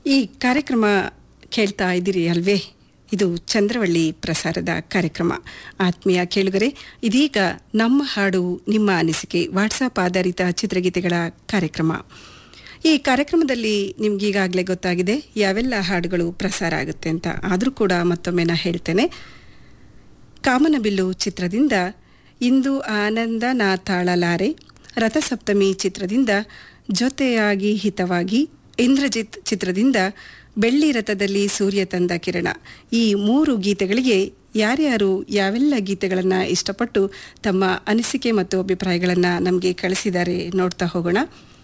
ಈ ಕಾರ್ಯಕ್ರಮ ಕೇಳ್ತಾ ಇದ್ದೀರಿ ಅಲ್ವೇ ಇದು ಚಂದ್ರವಳ್ಳಿ ಪ್ರಸಾರದ ಕಾರ್ಯಕ್ರಮ ಆತ್ಮೀಯ ಕೇಳುಗರೆ ಇದೀಗ ನಮ್ಮ ಹಾಡು ನಿಮ್ಮ ಅನಿಸಿಕೆ ವಾಟ್ಸಾಪ್ ಆಧಾರಿತ ಚಿತ್ರಗೀತೆಗಳ ಕಾರ್ಯಕ್ರಮ ಈ ಕಾರ್ಯಕ್ರಮದಲ್ಲಿ ನಿಮ್ಗೀಗಾಗಲೇ ಗೊತ್ತಾಗಿದೆ ಯಾವೆಲ್ಲ ಹಾಡುಗಳು ಪ್ರಸಾರ ಆಗುತ್ತೆ ಅಂತ ಆದರೂ ಕೂಡ ಮತ್ತೊಮ್ಮೆ ನಾ ಹೇಳ್ತೇನೆ ಕಾಮನಬಿಲ್ಲು ಚಿತ್ರದಿಂದ ಇಂದು ಆನಂದ ನಾ ತಾಳಲಾರೆ ರಥಸಪ್ತಮಿ ಚಿತ್ರದಿಂದ ಜೊತೆಯಾಗಿ ಹಿತವಾಗಿ ಇಂದ್ರಜಿತ್ ಚಿತ್ರದಿಂದ ಬೆಳ್ಳಿ ರಥದಲ್ಲಿ ಸೂರ್ಯ ತಂದ ಕಿರಣ ಈ ಮೂರು ಗೀತೆಗಳಿಗೆ ಯಾರ್ಯಾರು ಯಾವೆಲ್ಲ ಗೀತೆಗಳನ್ನು ಇಷ್ಟಪಟ್ಟು ತಮ್ಮ ಅನಿಸಿಕೆ ಮತ್ತು ಅಭಿಪ್ರಾಯಗಳನ್ನು ನಮಗೆ ಕಳಿಸಿದ್ದಾರೆ ನೋಡ್ತಾ ಹೋಗೋಣ